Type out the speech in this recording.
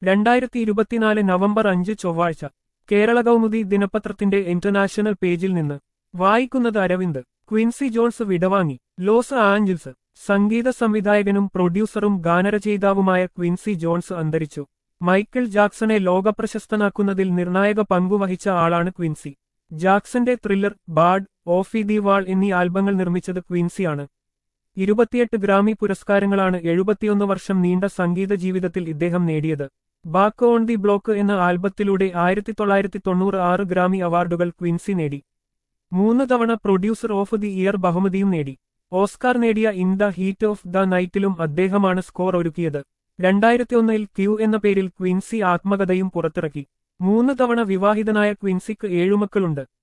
രണ്ടായിരത്തി ഇരുപത്തിനാല് നവംബർ അഞ്ച് ചൊവ്വാഴ്ച കേരള കൗമുദി ദിനപത്രത്തിന്റെ ഇന്റർനാഷണൽ പേജിൽ നിന്ന് വായിക്കുന്നത് അരവിന്ദ് ക്വിൻസി ജോൺസ് വിടവാങ്ങി ലോസ് ആഞ്ചൽസ് സംഗീത സംവിധായകനും പ്രൊഡ്യൂസറും ഗാനരചയിതാവുമായ ക്വിൻസി ജോൺസ് അന്തരിച്ചു മൈക്കിൾ ജാക്സനെ ലോകപ്രശസ്തനാക്കുന്നതിൽ നിർണായക പങ്കുവഹിച്ച ആളാണ് ക്വിൻസി ജാക്സന്റെ Thriller Bad Off the Wall എന്നീ ആൽബങ്ങൾ നിർമ്മിച്ചത് ക്വിൻസിയാണ് ഇരുപത്തിയെട്ട് ഗ്രാമി പുരസ്കാരങ്ങളാണ് എഴുപത്തിയൊന്ന് വർഷം നീണ്ട സംഗീത ജീവിതത്തിൽ ഇദ്ദേഹം നേടിയത് ബാക്ക് ഓൺ ദി ബ്ലോക്ക് എന്ന ആൽബത്തിലൂടെ ആയിരത്തി തൊള്ളായിരത്തി തൊണ്ണൂറ് ആറ് ഗ്രാമി അവാർഡുകൾ ക്വിൻസി നേടി മൂന്ന് തവണ പ്രൊഡ്യൂസർ ഓഫ് ദി ഇയർ ബഹുമതിയും നേടി ഓസ്കാർ നേടിയ In the Heat of the നൈറ്റിലും അദ്ദേഹമാണ് സ്കോർ ഒരുക്കിയത് രണ്ടായിരത്തി ഒന്നിൽ ക്യൂ എന്ന പേരിൽ ക്വിൻസി ആത്മകഥയും പുറത്തിറക്കി മൂന്ന് തവണ വിവാഹിതനായ ക്വിൻസിക്ക് ഏഴുമക്കളുണ്ട്